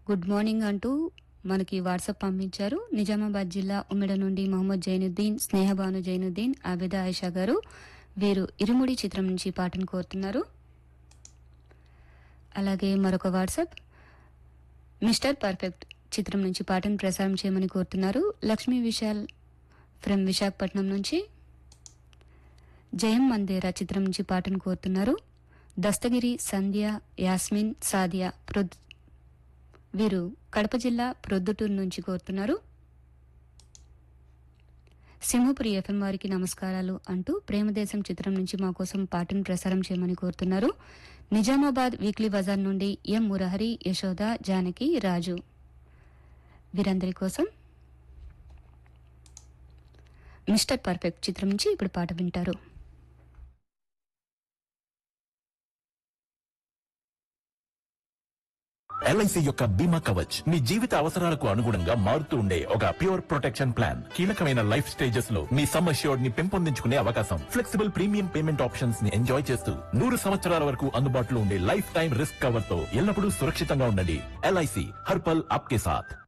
good morning అంటూ మనకి WhatsApp పంపించారు నిజామాబాద్ జిల్లా ఉమ్మిడ నుండి మొహమ్మద్ జైనుద్దీన్ స్నేహబాను జైనుద్దీన్ ఆబిదా ఆయిషా గారు వీరు ఇరుముడి చిత్రం నుంచి ఈ పాటను కోరుతున్నారు అలాగే మరొక వాట్సాప్ మిస్టర్ పర్ఫెక్ట్ చిత్రం నుంచి పాటను ప్రసారం చేయమని కోరుతున్నారు లక్ష్మీ విశాల్ ఫ్రమ్ విశాఖపట్నం నుంచి జయం మందేరా చిత్రం నుంచి పాటను కోరుతున్నారు దస్తగిరి సంధ్య యాస్మిన్ సాదియా ప్రొద్ వీరు కడప జిల్లా ప్రొద్దుటూరు నుంచి కోరుతున్నారు సింహపురి ఎఫ్ఎం వారికి నమస్కారాలు అంటూ ప్రేమదేశం చిత్రం నుంచి మా కోసం పాటను ప్రసారం చేయమని కోరుతున్నారు నిజామాబాద్ వీక్లీ బజార్ నుండి ఎం మురహరి యశోద జానకి రాజు వీరందరి కోసం మిస్టర్ పర్ఫెక్ట్ చిత్రం నుంచి ఇప్పుడు పాట వింటారు ఎల్ఐసి యొక్క బీమా కవచ్ మీ జీవిత అవసరాలకు అనుగుణంగా మారుతూ ఉండే ఒక ప్యూర్ ప్రొటెక్షన్ ప్లాన్ కీలకమైన లైఫ్ స్టేజెస్ లో మీ సమ్ అష్యూర్డ్ ని పెంపొందించుకునే అవకాశం ఫ్లెక్సిబుల్ ప్రీమియం పేమెంట్ ఆప్షన్స్ ని ఎంజాయ్ చేస్తూ నూరు సంవత్సరాల వరకు అందుబాటులో ఉండే లైఫ్ టైం రిస్క్ కవర్ తో ఎల్లప్పుడూ సురక్షితంగా ఉండండి ఎల్ఐసి హర్పల్ ఆప్కే సాథ్